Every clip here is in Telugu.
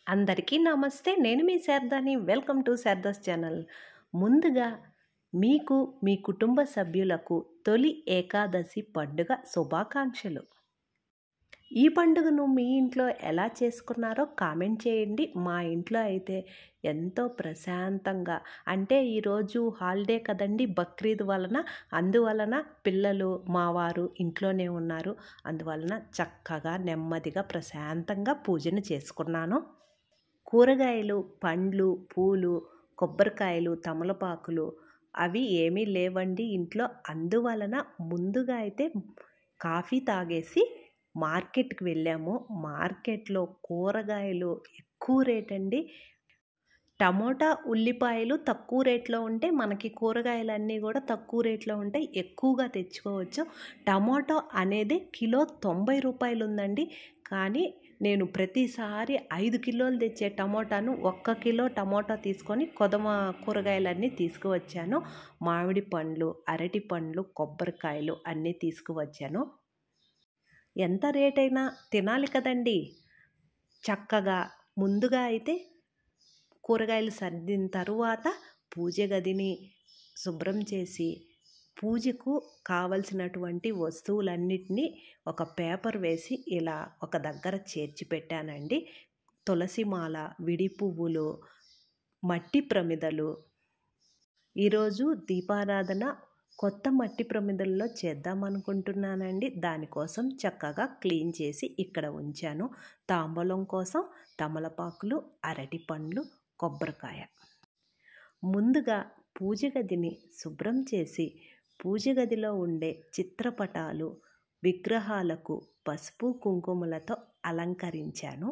అందరికీ నమస్తే నేను మీ శారదాని వెల్కమ్ టు శారదాస్ ఛానల్ ముందుగా మీకు మీ కుటుంబ సభ్యులకు తొలి ఏకాదశి పండుగ శుభాకాంక్షలు ఈ పండుగను మీ ఇంట్లో ఎలా చేసుకున్నారో కామెంట్ చేయండి మా ఇంట్లో అయితే ఎంతో ప్రశాంతంగా అంటే ఈరోజు హాలిడే కదండి బక్రీద్ వలన అందువలన పిల్లలు మావారు ఇంట్లోనే ఉన్నారు అందువలన చక్కగా నెమ్మదిగా ప్రశాంతంగా పూజను చేసుకున్నాను కూరగాయలు పండ్లు పూలు కొబ్బరికాయలు తమలపాకులు అవి ఏమీ లేవండి ఇంట్లో అందువలన ముందుగా అయితే కాఫీ తాగేసి మార్కెట్కి వెళ్ళాము మార్కెట్లో కూరగాయలు ఎక్కువ రేట్ అండి టమోటా ఉల్లిపాయలు తక్కువ రేట్లో ఉంటే మనకి కూరగాయలన్నీ కూడా తక్కువ రేట్లో ఉంటాయి ఎక్కువగా తెచ్చుకోవచ్చు టమాటో అనేది కిలో తొంభై రూపాయలు ఉందండి కానీ నేను ప్రతిసారి ఐదు కిలోలు తెచ్చే టమోటాను ఒక్క కిలో టమోటా తీసుకొని కొదమ కూరగాయలన్నీ తీసుకువచ్చాను మామిడి పండ్లు అరటి పండ్లు కొబ్బరికాయలు అన్నీ తీసుకువచ్చాను ఎంత రేటైనా తినాలి కదండి చక్కగా ముందుగా అయితే కూరగాయలు సర్దిన తరువాత పూజ గదిని శుభ్రం చేసి పూజకు కావలసినటువంటి వస్తువులన్నిటినీ ఒక పేపర్ వేసి ఇలా ఒక దగ్గర చేర్చి పెట్టానండి తులసి మాల విడి పువ్వులు మట్టి ప్రమిదలు ఈరోజు దీపారాధన కొత్త మట్టి ప్రమిదల్లో చేద్దామనుకుంటున్నానండి దానికోసం చక్కగా క్లీన్ చేసి ఇక్కడ ఉంచాను తాంబూలం కోసం తమలపాకులు అరటి పండ్లు కొబ్బరికాయ ముందుగా పూజ గదిని శుభ్రం చేసి పూజ గదిలో ఉండే చిత్రపటాలు విగ్రహాలకు పసుపు కుంకుమలతో అలంకరించాను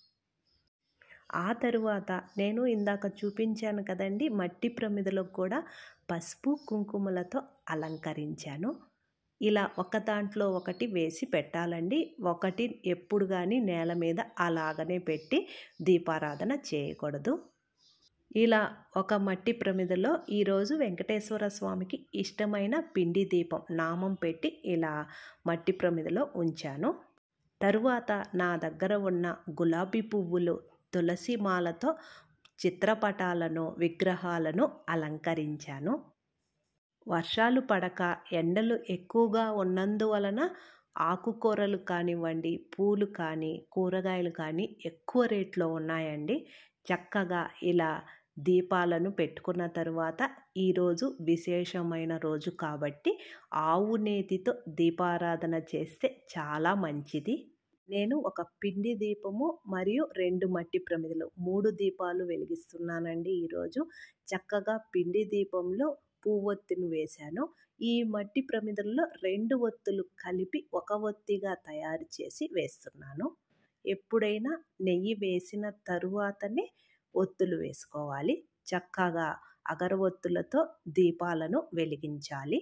ఆ తరువాత నేను ఇందాక చూపించాను కదండి మట్టి ప్రమిదలకు కూడా పసుపు కుంకుమలతో అలంకరించాను ఇలా ఒక దాంట్లో ఒకటి వేసి పెట్టాలండి ఒకటి ఎప్పుడు కానీ నేల మీద అలాగనే పెట్టి దీపారాధన చేయకూడదు ఇలా ఒక మట్టి ప్రమిదలో ఈరోజు వెంకటేశ్వర స్వామికి ఇష్టమైన పిండి దీపం నామం పెట్టి ఇలా మట్టి ప్రమిదలో ఉంచాను తరువాత నా దగ్గర ఉన్న గులాబీ పువ్వులు తులసి మాలతో చిత్రపటాలను విగ్రహాలను అలంకరించాను వర్షాలు పడక ఎండలు ఎక్కువగా ఉన్నందువలన ఆకుకూరలు కానివ్వండి పూలు కానీ కూరగాయలు కానీ ఎక్కువ రేట్లో ఉన్నాయండి చక్కగా ఇలా దీపాలను పెట్టుకున్న తర్వాత ఈరోజు విశేషమైన రోజు కాబట్టి ఆవు నేతితో దీపారాధన చేస్తే చాలా మంచిది నేను ఒక పిండి దీపము మరియు రెండు మట్టి ప్రమిదలు మూడు దీపాలు వెలిగిస్తున్నానండి ఈరోజు చక్కగా పిండి దీపంలో పువ్వొత్తిని వేశాను ఈ మట్టి ప్రమిదల్లో రెండు ఒత్తులు కలిపి ఒక ఒత్తిగా తయారు చేసి వేస్తున్నాను ఎప్పుడైనా నెయ్యి వేసిన తరువాతనే ఒత్తులు వేసుకోవాలి చక్కగా అగరవత్తులతో దీపాలను వెలిగించాలి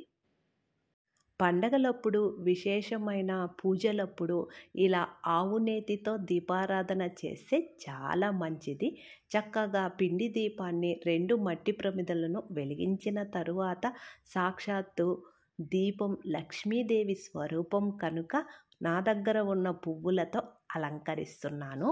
పండగలప్పుడు విశేషమైన పూజలప్పుడు ఇలా ఆవు నేతితో దీపారాధన చేస్తే చాలా మంచిది చక్కగా పిండి దీపాన్ని రెండు మట్టి ప్రమిదలను వెలిగించిన తరువాత సాక్షాత్తు దీపం లక్ష్మీదేవి స్వరూపం కనుక నా దగ్గర ఉన్న పువ్వులతో అలంకరిస్తున్నాను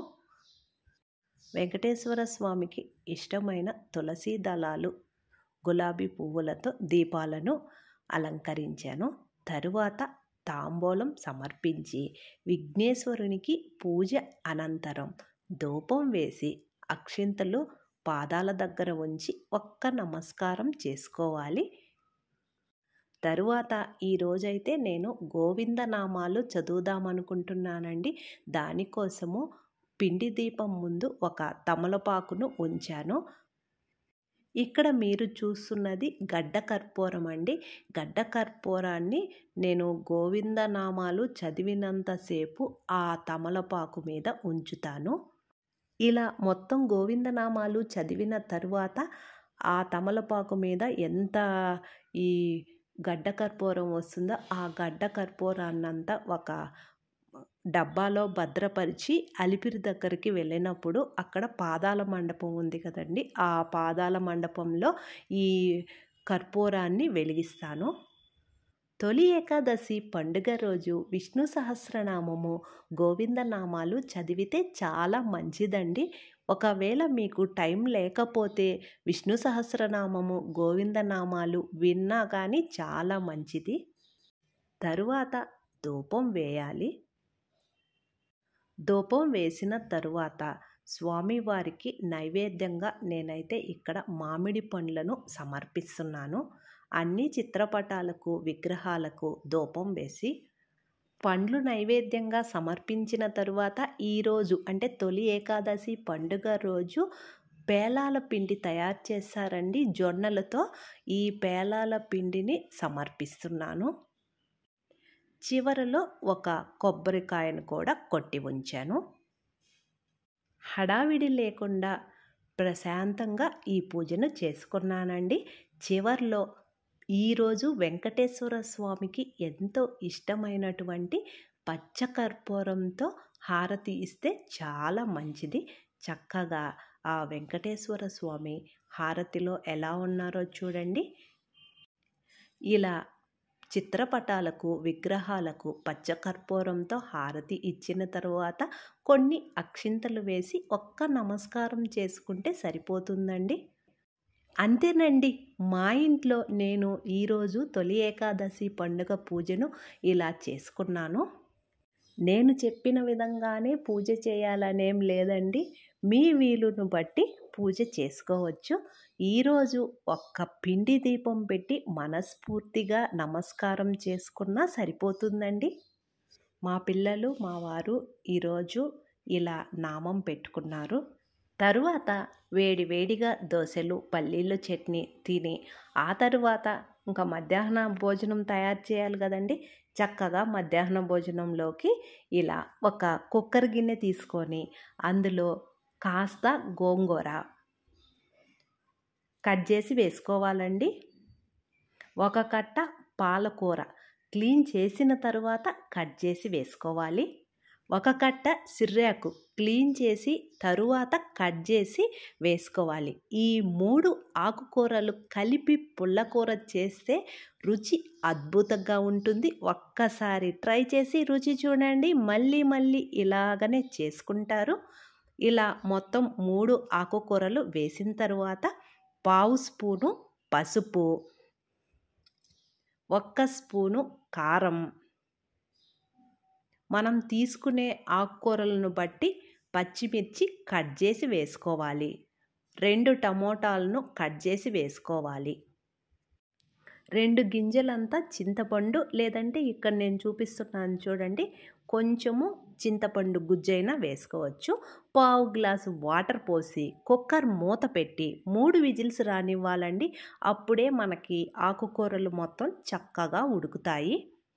వెంకటేశ్వర స్వామికి ఇష్టమైన తులసి దళాలు గులాబీ పువ్వులతో దీపాలను అలంకరించాను తరువాత తాంబూలం సమర్పించి విఘ్నేశ్వరునికి పూజ అనంతరం ధూపం వేసి అక్షింతలు పాదాల దగ్గర ఉంచి ఒక్క నమస్కారం చేసుకోవాలి తరువాత ఈ రోజైతే నేను గోవిందనామాలు చదువుదామనుకుంటున్నానండి దానికోసము పిండి దీపం ముందు ఒక తమలపాకును ఉంచాను ఇక్కడ మీరు చూస్తున్నది గడ్డ కర్పూరం అండి గడ్డ కర్పూరాన్ని నేను గోవిందనామాలు చదివినంతసేపు ఆ తమలపాకు మీద ఉంచుతాను ఇలా మొత్తం గోవిందనామాలు చదివిన తరువాత ఆ తమలపాకు మీద ఎంత ఈ గడ్డ కర్పూరం వస్తుందో ఆ గడ్డ కర్పూరాన్నంతా ఒక డబ్బాలో భద్రపరిచి అలిపిరి దగ్గరికి వెళ్ళినప్పుడు అక్కడ పాదాల మండపం ఉంది కదండి ఆ పాదాల మండపంలో ఈ కర్పూరాన్ని వెలిగిస్తాను తొలి ఏకాదశి పండుగ రోజు విష్ణు సహస్రనామము గోవిందనామాలు చదివితే చాలా మంచిదండి ఒకవేళ మీకు టైం లేకపోతే విష్ణు సహస్రనామము గోవిందనామాలు విన్నా కానీ చాలా మంచిది తరువాత ధూపం వేయాలి ధూపం వేసిన తరువాత స్వామివారికి నైవేద్యంగా నేనైతే ఇక్కడ మామిడి పండ్లను సమర్పిస్తున్నాను అన్ని చిత్రపటాలకు విగ్రహాలకు ధూపం వేసి పండ్లు నైవేద్యంగా సమర్పించిన తరువాత ఈరోజు అంటే తొలి ఏకాదశి పండుగ రోజు పేలాల పిండి తయారు చేశారండి జొన్నలతో ఈ పేలాల పిండిని సమర్పిస్తున్నాను చివరలో ఒక కొబ్బరికాయను కూడా కొట్టి ఉంచాను హడావిడి లేకుండా ప్రశాంతంగా ఈ పూజను చేసుకున్నానండి చివర్లో ఈరోజు వెంకటేశ్వర స్వామికి ఎంతో ఇష్టమైనటువంటి పచ్చకర్పూరంతో హారతి ఇస్తే చాలా మంచిది చక్కగా ఆ వెంకటేశ్వర స్వామి హారతిలో ఎలా ఉన్నారో చూడండి ఇలా చిత్రపటాలకు విగ్రహాలకు పచ్చకర్పూరంతో హారతి ఇచ్చిన తరువాత కొన్ని అక్షింతలు వేసి ఒక్క నమస్కారం చేసుకుంటే సరిపోతుందండి అంతేనండి మా ఇంట్లో నేను ఈరోజు తొలి ఏకాదశి పండుగ పూజను ఇలా చేసుకున్నాను నేను చెప్పిన విధంగానే పూజ చేయాలనేం లేదండి మీ వీలును బట్టి పూజ చేసుకోవచ్చు ఈరోజు ఒక్క పిండి దీపం పెట్టి మనస్ఫూర్తిగా నమస్కారం చేసుకున్నా సరిపోతుందండి మా పిల్లలు మా వారు ఈరోజు ఇలా నామం పెట్టుకున్నారు తరువాత వేడి వేడిగా దోశలు పల్లీల చట్నీ తిని ఆ తరువాత ఇంకా మధ్యాహ్న భోజనం తయారు చేయాలి కదండి చక్కగా మధ్యాహ్న భోజనంలోకి ఇలా ఒక కుక్కర్ గిన్నె తీసుకొని అందులో కాస్త గోంగూర కట్ చేసి వేసుకోవాలండి ఒక కట్ట పాలకూర క్లీన్ చేసిన తర్వాత కట్ చేసి వేసుకోవాలి ఒక కట్ట సిర్రాకు క్లీన్ చేసి తరువాత కట్ చేసి వేసుకోవాలి ఈ మూడు ఆకుకూరలు కలిపి పుల్లకూర చేస్తే రుచి అద్భుతంగా ఉంటుంది ఒక్కసారి ట్రై చేసి రుచి చూడండి మళ్ళీ మళ్ళీ ఇలాగనే చేసుకుంటారు ఇలా మొత్తం మూడు ఆకుకూరలు వేసిన తర్వాత పావు స్పూను పసుపు ఒక్క స్పూను కారం మనం తీసుకునే ఆకుకూరలను బట్టి పచ్చిమిర్చి కట్ చేసి వేసుకోవాలి రెండు టమోటాలను కట్ చేసి వేసుకోవాలి రెండు గింజలంతా చింతపండు లేదంటే ఇక్కడ నేను చూపిస్తున్నాను చూడండి కొంచెము చింతపండు గుజ్జైనా వేసుకోవచ్చు పావు గ్లాసు వాటర్ పోసి కుక్కర్ మూత పెట్టి మూడు విజిల్స్ రానివ్వాలండి అప్పుడే మనకి ఆకుకూరలు మొత్తం చక్కగా ఉడుకుతాయి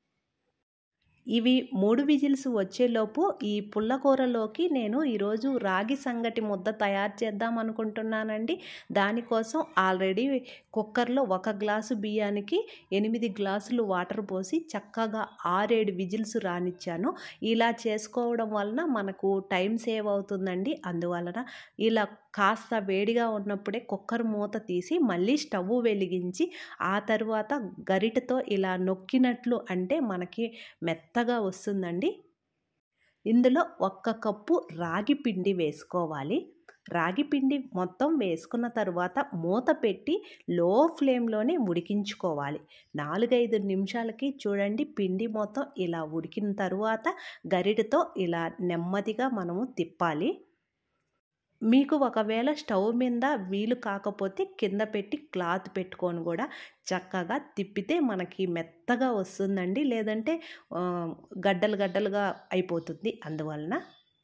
ఇవి మూడు విజిల్స్ వచ్చేలోపు ఈ పుల్లకూరలోకి నేను ఈరోజు రాగి సంగటి ముద్ద తయారు చేద్దాం అనుకుంటున్నానండి దానికోసం ఆల్రెడీ కుక్కర్లో ఒక గ్లాసు బియ్యానికి ఎనిమిది గ్లాసులు వాటర్ పోసి చక్కగా ఆరేడు విజిల్స్ రానిచ్చాను ఇలా చేసుకోవడం వలన మనకు టైం సేవ్ అవుతుందండి అందువలన ఇలా కాస్త వేడిగా ఉన్నప్పుడే కుక్కర్ మూత తీసి మళ్ళీ స్టవ్ వెలిగించి ఆ తర్వాత గరిటతో ఇలా నొక్కినట్లు అంటే మనకి మెత్తగా వస్తుందండి ఇందులో ఒక్క కప్పు రాగి పిండి వేసుకోవాలి రాగి పిండి మొత్తం వేసుకున్న తర్వాత మూత పెట్టి లో ఫ్లేమ్లోనే ఉడికించుకోవాలి నాలుగైదు నిమిషాలకి చూడండి పిండి మొత్తం ఇలా ఉడికిన తరువాత గరిటతో ఇలా నెమ్మదిగా మనము తిప్పాలి మీకు ఒకవేళ స్టవ్ మీద వీలు కాకపోతే కింద పెట్టి క్లాత్ పెట్టుకొని కూడా చక్కగా తిప్పితే మనకి మెత్తగా వస్తుందండి లేదంటే గడ్డలు గడ్డలుగా అయిపోతుంది అందువలన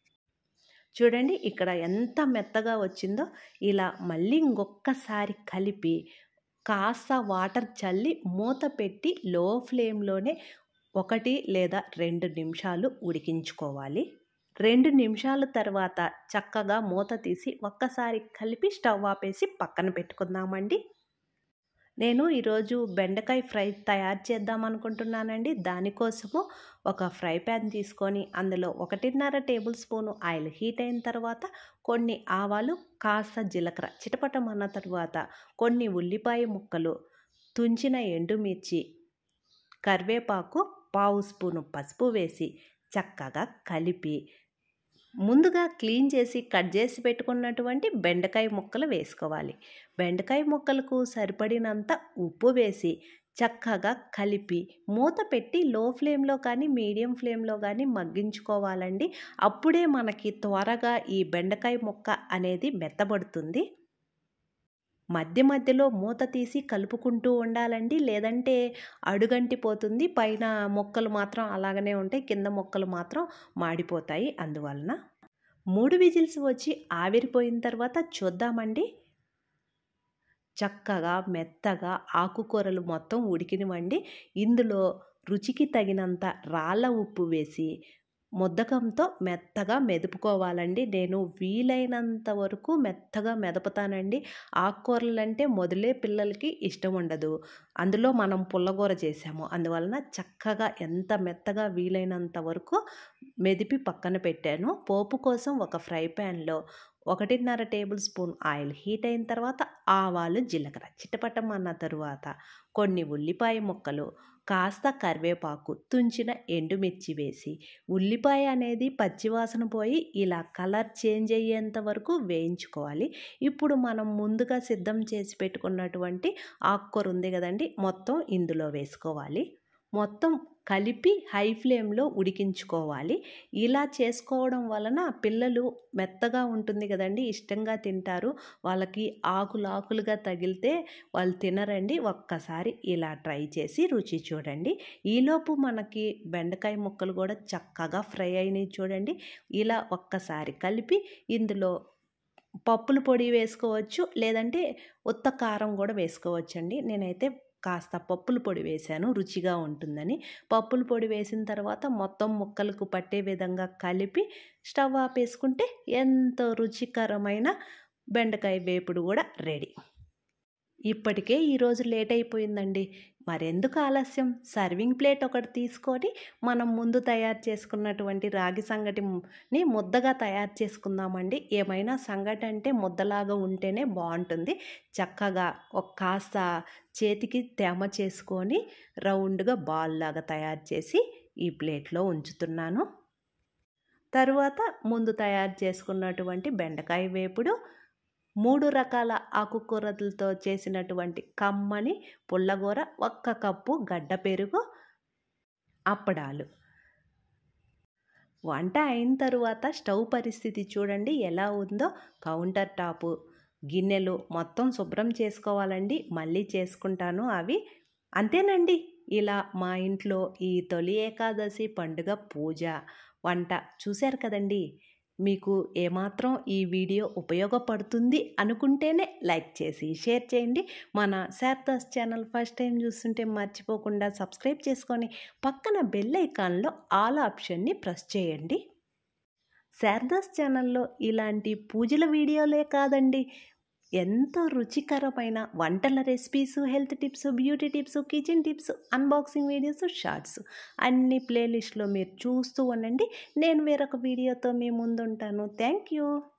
చూడండి ఇక్కడ ఎంత మెత్తగా వచ్చిందో ఇలా మళ్ళీ ఇంకొకసారి కలిపి కాస్త వాటర్ చల్లి మూత పెట్టి లో ఫ్లేమ్లోనే ఒకటి లేదా రెండు నిమిషాలు ఉడికించుకోవాలి రెండు నిమిషాల తర్వాత చక్కగా మూత తీసి ఒక్కసారి కలిపి స్టవ్ ఆపేసి పక్కన పెట్టుకుందామండి నేను ఈరోజు బెండకాయ ఫ్రై తయారు చేద్దాం అనుకుంటున్నానండి దానికోసము ఒక ఫ్రై ప్యాన్ తీసుకొని అందులో ఒకటిన్నర టేబుల్ స్పూను ఆయిల్ హీట్ అయిన తర్వాత కొన్ని ఆవాలు కాస్త జీలకర్ర చిటపటమన్న తర్వాత కొన్ని ఉల్లిపాయ ముక్కలు తుంచిన ఎండుమిర్చి కరివేపాకు పావు స్పూను పసుపు వేసి చక్కగా కలిపి ముందుగా క్లీన్ చేసి కట్ చేసి పెట్టుకున్నటువంటి బెండకాయ ముక్కలు వేసుకోవాలి బెండకాయ ముక్కలకు సరిపడినంత ఉప్పు వేసి చక్కగా కలిపి మూత పెట్టి లో ఫ్లేమ్లో కానీ మీడియం ఫ్లేమ్లో కానీ మగ్గించుకోవాలండి అప్పుడే మనకి త్వరగా ఈ బెండకాయ ముక్క అనేది మెత్తబడుతుంది మధ్య మధ్యలో మూత తీసి కలుపుకుంటూ ఉండాలండి లేదంటే అడుగంటిపోతుంది పైన మొక్కలు మాత్రం అలాగనే ఉంటాయి కింద మొక్కలు మాత్రం మాడిపోతాయి అందువలన మూడు విజిల్స్ వచ్చి ఆవిరిపోయిన తర్వాత చూద్దామండి చక్కగా మెత్తగా ఆకుకూరలు మొత్తం ఉడికినవండి ఇందులో రుచికి తగినంత రాళ్ళ ఉప్పు వేసి ముద్దకంతో మెత్తగా మెదుపుకోవాలండి నేను వీలైనంత వరకు మెత్తగా మెదపుతానండి ఆకుకూరలు అంటే మొదలే పిల్లలకి ఇష్టం ఉండదు అందులో మనం పుల్లగూర చేసాము అందువలన చక్కగా ఎంత మెత్తగా వీలైనంత వరకు మెదిపి పక్కన పెట్టాను పోపు కోసం ఒక ఫ్రై ప్యాన్లో ఒకటిన్నర టేబుల్ స్పూన్ ఆయిల్ హీట్ అయిన తర్వాత ఆవాలు జీలకర్ర చిట్టపట్టమన్న తరువాత కొన్ని ఉల్లిపాయ ముక్కలు కాస్త కరివేపాకు తుంచిన ఎండుమిర్చి వేసి ఉల్లిపాయ అనేది పచ్చివాసన పోయి ఇలా కలర్ చేంజ్ అయ్యేంత వరకు వేయించుకోవాలి ఇప్పుడు మనం ముందుగా సిద్ధం చేసి పెట్టుకున్నటువంటి ఆకుకూర ఉంది కదండి మొత్తం ఇందులో వేసుకోవాలి మొత్తం కలిపి హై ఫ్లేమ్లో ఉడికించుకోవాలి ఇలా చేసుకోవడం వలన పిల్లలు మెత్తగా ఉంటుంది కదండి ఇష్టంగా తింటారు వాళ్ళకి ఆకులు ఆకులుగా తగిలితే వాళ్ళు తినరండి ఒక్కసారి ఇలా ట్రై చేసి రుచి చూడండి ఈలోపు మనకి బెండకాయ ముక్కలు కూడా చక్కగా ఫ్రై అయినాయి చూడండి ఇలా ఒక్కసారి కలిపి ఇందులో పప్పుల పొడి వేసుకోవచ్చు లేదంటే ఉత్త కారం కూడా వేసుకోవచ్చండి నేనైతే కాస్త పప్పుల పొడి వేశాను రుచిగా ఉంటుందని పప్పుల పొడి వేసిన తర్వాత మొత్తం ముక్కలకు పట్టే విధంగా కలిపి స్టవ్ ఆపేసుకుంటే ఎంతో రుచికరమైన బెండకాయ వేపుడు కూడా రెడీ ఇప్పటికే ఈరోజు లేట్ అయిపోయిందండి మరెందుకు ఆలస్యం సర్వింగ్ ప్లేట్ ఒకటి తీసుకొని మనం ముందు తయారు చేసుకున్నటువంటి రాగి సంగటిని ముద్దగా తయారు చేసుకుందామండి ఏమైనా సంగటి అంటే ముద్దలాగా ఉంటేనే బాగుంటుంది చక్కగా ఒక కాస్త చేతికి తేమ చేసుకొని రౌండ్గా బాల్ లాగా తయారు చేసి ఈ ప్లేట్లో ఉంచుతున్నాను తరువాత ముందు తయారు చేసుకున్నటువంటి బెండకాయ వేపుడు మూడు రకాల ఆకుకూరలతో చేసినటువంటి కమ్మని పుల్లగూర ఒక్క కప్పు గడ్డ పెరుగు అప్పడాలు వంట అయిన తరువాత స్టవ్ పరిస్థితి చూడండి ఎలా ఉందో కౌంటర్ టాపు గిన్నెలు మొత్తం శుభ్రం చేసుకోవాలండి మళ్ళీ చేసుకుంటాను అవి అంతేనండి ఇలా మా ఇంట్లో ఈ తొలి ఏకాదశి పండుగ పూజ వంట చూశారు కదండి మీకు ఏమాత్రం ఈ వీడియో ఉపయోగపడుతుంది అనుకుంటేనే లైక్ చేసి షేర్ చేయండి మన శారదాస్ ఛానల్ ఫస్ట్ టైం చూస్తుంటే మర్చిపోకుండా సబ్స్క్రైబ్ చేసుకొని పక్కన బెల్ ఐకాన్లో ఆల్ ఆప్షన్ని ప్రెస్ చేయండి శారదాస్ ఛానల్లో ఇలాంటి పూజల వీడియోలే కాదండి ఎంతో రుచికరమైన వంటల recipes health tips beauty tips kitchen tips unboxing videos shorts అన్ని ప్లేలిస్ట్లో మీరు చూస్తూ ఉండండి నేను వేరొక వీడియోతో మీ ముందుంటాను థ్యాంక్ యూ